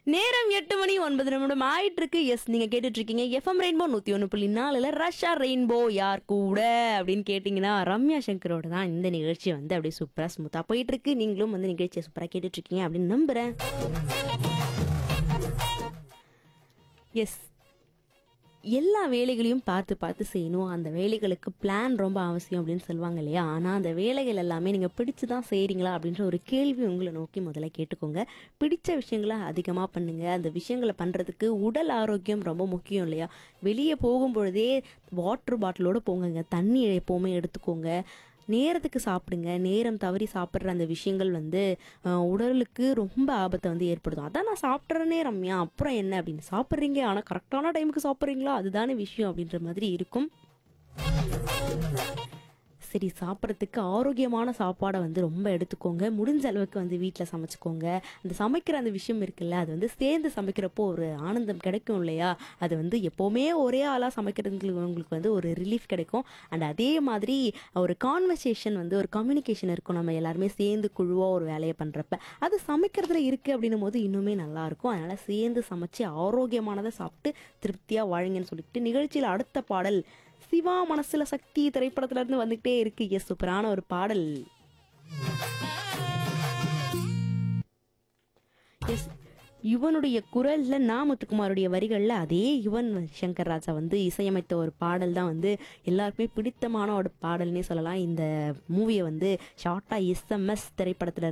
நேரம் எட்டு மணி ஒன்பது நிமிடம் ஆயிட்டு இருக்கு எஸ் நீங்க கேட்டுட்டு இருக்கீங்க எஃப்எம் ரெயின்போ நூத்தி ஒன்று புள்ளி நாலுல ரஷ்யா ரெயின்போ யார் கூட அப்படின்னு கேட்டீங்கன்னா ரம்யா சங்கரோட தான் இந்த நிகழ்ச்சி வந்து அப்படியே சூப்பரா ஸ்மூத்தா போயிட்டு இருக்கு நீங்களும் வந்து நிகழ்ச்சியை சூப்பரா கேட்டுட்டு இருக்கீங்க அப்படின்னு நம்புறேன் எஸ் எல்லா வேலைகளையும் பார்த்து பார்த்து செய்யணும் அந்த வேலைகளுக்கு பிளான் ரொம்ப அவசியம் அப்படின்னு சொல்லுவாங்க இல்லையா ஆனால் அந்த வேலைகள் எல்லாமே நீங்கள் பிடிச்சு தான் செய்கிறீங்களா அப்படின்ற ஒரு கேள்வி உங்களை நோக்கி முதல்ல கேட்டுக்கோங்க பிடிச்ச விஷயங்களை அதிகமாக பண்ணுங்கள் அந்த விஷயங்களை பண்ணுறதுக்கு உடல் ஆரோக்கியம் ரொம்ப முக்கியம் இல்லையா வெளியே போகும் பொழுதே வாட்டர் பாட்டிலோடு போங்கங்க தண்ணி எப்போவுமே எடுத்துக்கோங்க நேரத்துக்கு சாப்பிடுங்க நேரம் தவறி சாப்பிட்ற அந்த விஷயங்கள் வந்து அஹ், உடலுக்கு ரொம்ப ஆபத்தை வந்து ஏற்படுத்தும் அதான் நான் சாப்பிட்றேனே ரம்யா அப்புறம் என்ன அப்படின்னு சாப்பிட்றீங்க ஆனால் கரெக்டான டைமுக்கு சாப்பிட்றீங்களா அதுதானே விஷயம் அப்படின்ற மாதிரி இருக்கும் சரி சாப்பிட்றதுக்கு ஆரோக்கியமான சாப்பாடை வந்து ரொம்ப எடுத்துக்கோங்க முடிஞ்ச அளவுக்கு வந்து வீட்டில் சமைச்சுக்கோங்க அந்த சமைக்கிற அந்த விஷயம் இருக்குல்ல அது வந்து சேர்ந்து சமைக்கிறப்போ ஒரு ஆனந்தம் கிடைக்கும் இல்லையா அது வந்து எப்போவுமே ஒரே ஆளாக சமைக்கிறதுக்கு உங்களுக்கு வந்து ஒரு ரிலீஃப் கிடைக்கும் அண்ட் அதே மாதிரி ஒரு கான்வர்சேஷன் வந்து ஒரு கம்யூனிகேஷன் இருக்கும் நம்ம எல்லாருமே சேர்ந்து குழுவாக ஒரு வேலையை பண்ணுறப்ப அது சமைக்கிறதுல இருக்குது அப்படின்னும் போது இன்னுமே நல்லா இருக்கும் அதனால் சேர்ந்து சமைச்சு ஆரோக்கியமானதை சாப்பிட்டு திருப்தியாக வாழுங்கன்னு சொல்லிட்டு நிகழ்ச்சியில் அடுத்த பாடல் சிவா மனசுல சக்தி திரைப்படத்துல இருந்து வந்துகிட்டே இருக்கு எஸ் சூப்பரான ஒரு பாடல் எஸ் யுவனுடைய குரல்ல நா முத்துக்குமாருடைய வரிகள்ல அதே யுவன் சங்கர் ராஜா வந்து இசையமைத்த ஒரு பாடல் தான் வந்து எல்லாருக்குமே பிடித்தமான ஒரு பாடல்னே சொல்லலாம் இந்த மூவியை வந்து ஷார்ட்டா எஸ்எம்எஸ் திரைப்படத்துல